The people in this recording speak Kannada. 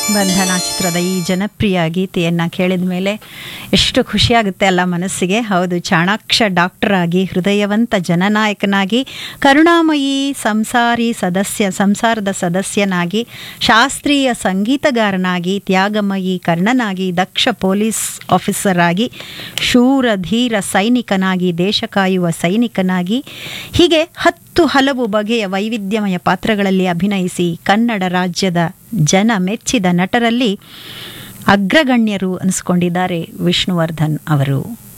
ಬಂಧನ ಚಿತ್ರದ ಈ ಜನಪ್ರಿಯ ಗೀತೆಯನ್ನು ಕೇಳಿದ ಮೇಲೆ ಎಷ್ಟು ಖುಷಿಯಾಗುತ್ತೆ ಅಲ್ಲ ಮನಸ್ಸಿಗೆ ಹೌದು ಚಾಣಾಕ್ಷ ಡಾಕ್ಟರ್ ಆಗಿ ಹೃದಯವಂತ ಜನನಾಯಕನಾಗಿ ಕರುಣಾಮಯಿ ಸಂಸಾರಿ ಸದಸ್ಯ ಸಂಸಾರದ ಸದಸ್ಯನಾಗಿ ಶಾಸ್ತ್ರೀಯ ಸಂಗೀತಗಾರನಾಗಿ ತ್ಯಾಗಮಯಿ ಕರ್ಣನಾಗಿ ದಕ್ಷ ಪೊಲೀಸ್ ಆಫೀಸರ್ ಆಗಿ ಶೂರ ಧೀರ ಸೈನಿಕನಾಗಿ ದೇಶ ಕಾಯುವ ಸೈನಿಕನಾಗಿ ಹೀಗೆ ಹತ್ತು ಹಲವು ಬಗೆಯ ವೈವಿಧ್ಯಮಯ ಪಾತ್ರಗಳಲ್ಲಿ ಅಭಿನಯಿಸಿ ಕನ್ನಡ ರಾಜ್ಯದ ಜನ ಮೆಚ್ಚಿದ ನಟರಲ್ಲಿ ಅಗ್ರಗಣ್ಯರು ಅನಿಸ್ಕೊಂಡಿದ್ದಾರೆ ವಿಷ್ಣುವರ್ಧನ್ ಅವರು